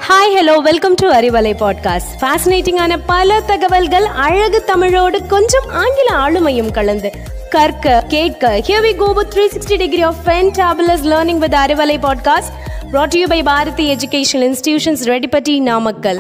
hi hello welcome to Arivalai podcast ஃபேசினேட்டிங்கான பல தகவல்கள் அழகு தமிழோடு கொஞ்சம் ஆங்கில ஆளுமையும் கலந்து கற்க கேட்க here we go with 360 degree of fantabulous learning with Arivalai podcast brought to you by Bharathi educational institutions Reddipatti Namakkal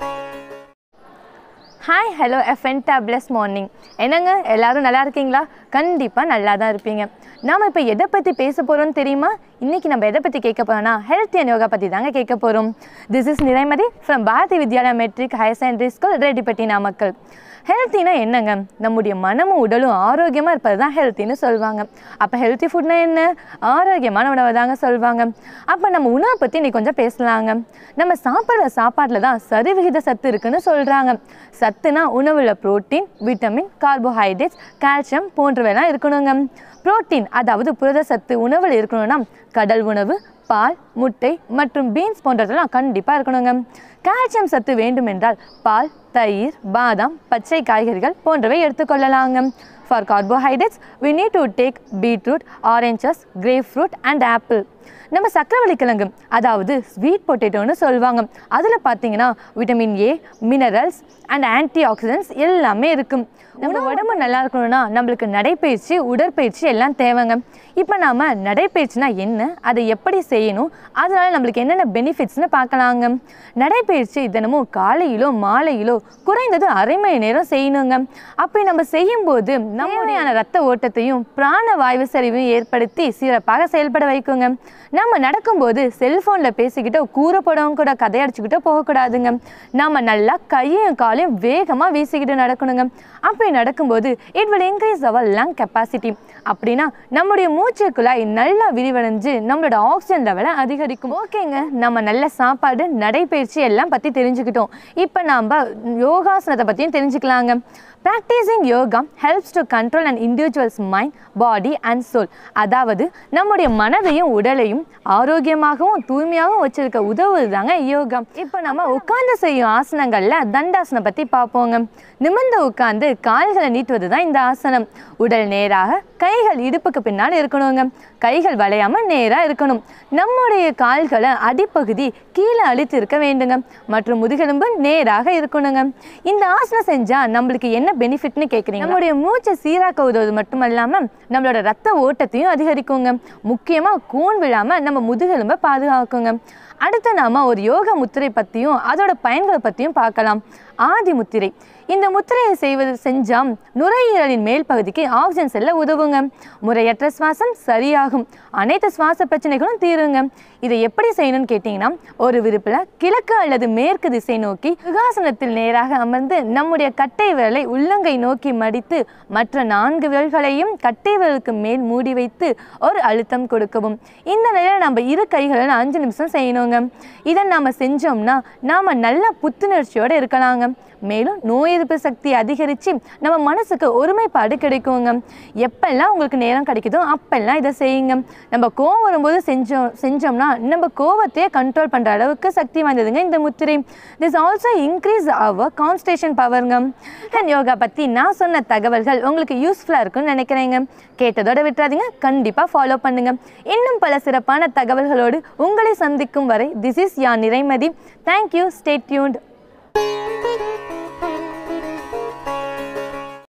hi hello fantabulous morning என்னங்க எல்லாரும் நல்லா இருக்கீங்களா கண்டிப்பாக நல்லா தான் இருப்பீங்க நாம் இப்போ எதை பற்றி பேச போகிறோம்னு தெரியுமா இன்றைக்கி நம்ம எதை பற்றி கேட்க போகிறோம்னா ஹெல்த் அண்ட் யோகா பற்றி தாங்க கேட்க போகிறோம் this is Niraimathi from Bharathi Vidyalaya matric higher secondary school Reddipatti Namakkal ஹெல்த்தினா என்னங்க நம்முடைய மனமும் உடலும் ஆரோக்கியமாக இருப்பது தான் ஹெல்த்தின்னு சொல்லுவாங்க அப்போ ஹெல்த்தி ஃபுட்னா என்ன ஆரோக்கியமான உணவை தாங்க சொல்லுவாங்க அப்போ நம்ம உணவை பற்றி இன்னைக்கு கொஞ்சம் பேசலாங்க நம்ம சாப்பிட்ற சாப்பாட்டில் தான் சரிவிகித சத்து இருக்குன்னு சொல்கிறாங்க சத்துனா உணவில் புரோட்டீன் விட்டமின் கார்போஹைட்ரேட்ஸ் கால்சியம் போன்றவைலாம் இருக்கணுங்க புரோட்டீன் அதாவது புரத சத்து உணவில் இருக்கணும்னா கடல் உணவு பால் முட்டை மற்றும் பீன்ஸ் போன்றதெல்லாம் கண்டிப்பாக இருக்கணுங்க கால்சியம் சத்து வேண்டுமென்றால் பால் தயிர் பாதாம் பச்சை காய்கறிகள் போன்றவை எடுத்துக்கொள்ளலாங்க for carbohydrates we need to take beetroot oranges grape fruit and apple நம்ம சக்கரவள்ளி கிழங்கு அதாவது ஸ்வீட் பொட்டேட்டோன்னு சொல்லுவாங்க அதில் பார்த்தீங்கன்னா vitamin A minerals and antioxidants எல்லாமே இருக்கும் நம்ம உடம்பு நல்லா இருக்கணும்னா நம்மளுக்கு நடைப்பயிற்சி உடற்பயிற்சி எல்லாம் தேவைங்க இப்போ நாம் நடைப்பயிற்சினா என்ன அதை எப்படி செய்யணும் அதனால நம்மளுக்கு என்னென்ன பெனிஃபிட்ஸ்னு பார்க்கலாங்க நடைப்பயிற்சி தினமும் காலையிலோ மாலையிலோ குறைந்தது அரை மணி நேரம் செய்யணுங்க அப்படி நம்ம செய்யும்போது நம்முடையான ரத்த ஓட்டத்தையும் பிராண வாயு சரிவையும் ஏற்படுத்தி சிறப்பாக செயல்பட வைக்குங்க நம்ம நடக்கும்போது செல்ஃபோனில் பேசிக்கிட்டோ கூறப்படவும் கூட கதையடிச்சுக்கிட்டோ போகக்கூடாதுங்க நம்ம நல்லா கையையும் காலையும் வேகமாக வீசிக்கிட்டு நடக்கணுங்க அப்படி நடக்கும்போது it will increase our lung capacity அப்படின்னா நம்முடைய மூச்சு குழாய் நல்லா விரிவடைஞ்சு நம்மளோட ஆக்சிஜன் லெவலை அதிகரிக்கும் ஓகேங்க நம்ம நல்ல சாப்பாடு நடைப்பயிற்சி எல்லாம் பற்றி தெரிஞ்சுக்கிட்டோம் இப்போ நாம் யோகாசனத்தை பற்றியும் தெரிஞ்சுக்கலாங்க practising yoga helps to control and individuals mind body and soul அதாவது நம்முடைய மனதையும் உடலையும் ஆரோக்கியமாகவும் தூய்மையாகவும் வச்சிருக்க உதவுது தாங்க யோகா இப்போ நம்ம உட்கார்ந்து செய்யும் ஆசனங்களில் தண்டாசனம் பற்றி பார்ப்போங்க நிமிர்ந்து உட்கார்ந்து கால்களை நீட்டுவது தான் இந்த ஆசனம் உடல் நேராக கைகள் இடுப்புக்கு பின்னால் இருக்கணுங்க கைகள் வளையாம நேராக இருக்கணும் நம்முடைய கால்களை அடிப்பகுதி கீழே அழுத்தி இருக்க வேண்டுங்க மற்றும் முதுகெலும்பு நேராக இருக்கணுங்க இந்த ஆசனம் செஞ்சா நம்மளுக்கு என்ன பெனிஃபிட்னு கேட்குறீங்க நம்மளுடைய மூச்சை சீராக்க உதவுவது மட்டுமல்லாமல் நம்மளோட ரத்த ஓட்டத்தையும் அதிகரிக்குங்க முக்கியமாக கூன் விழாம நம்ம முதுகெலும்பை பாதுகாக்குங்க அடுத்து நாம ஒரு யோக முத்திரை பற்றியும் அதோட பயன்களை பற்றியும் பார்க்கலாம் ஆதி முத்திரை இந்த முத்திரையை செய்வது செஞ்சால் நுரையீரலின் மேல் பகுதிக்கு ஆக்சிஜன் செல்ல உதவுங்க முறையற்ற சுவாசம் சரியாகும் அனைத்து சுவாச பிரச்சனைகளும் தீருங்க இதை எப்படி செய்யணும்னு கேட்டிங்கன்னா ஒரு விருப்பில் கிழக்கு அல்லது மேற்கு திசை நோக்கி சுகாசனத்தில் நேராக அமர்ந்து நம்முடைய கட்டை விரலை உள்ளங்கை நோக்கி மடித்து மற்ற நான்கு விரல்களையும் கட்டை விரலுக்கு மேல் மூடி வைத்து ஒரு அழுத்தம் கொடுக்கவும் இந்த நிலையில் நம்ம இரு கைகளை அஞ்சு நிமிஷம் செய்யணுங்க இதை நாம் செஞ்சோம்னா நாம் நல்ல புத்துணர்ச்சியோடு இருக்கலாங்க மேலும் நோய் எதிர்ப்பு சக்தி அதிகரித்து நம்ம மனசுக்கு ஒருமைப்பாடு கிடைக்குங்க எப்பெல்லாம் உங்களுக்கு நேரம் கிடைக்குதோ அப்பெல்லாம் இதை செய்யுங்க நம்ம கோவம் வரும்போது செஞ்சோம் செஞ்சோம்னா நம்ம கோவத்தையே கண்ட்ரோல் பண்ணுற அளவுக்கு சக்தி வாய்ந்ததுங்க இந்த முத்திரை this also increase our concentration பவருங்க அண்ட் யோகா பற்றி நான் சொன்ன தகவல்கள் உங்களுக்கு யூஸ்ஃபுல்லாக இருக்கும்னு நினைக்கிறேங்க கேட்டதோட விட்டுறாதீங்க கண்டிப்பாக ஃபாலோ பண்ணுங்க இன்னும் பல சிறப்பான தகவல்களோடு உங்களை சந்திக்கும் வரை this is ya Niraimathi thank you stay tuned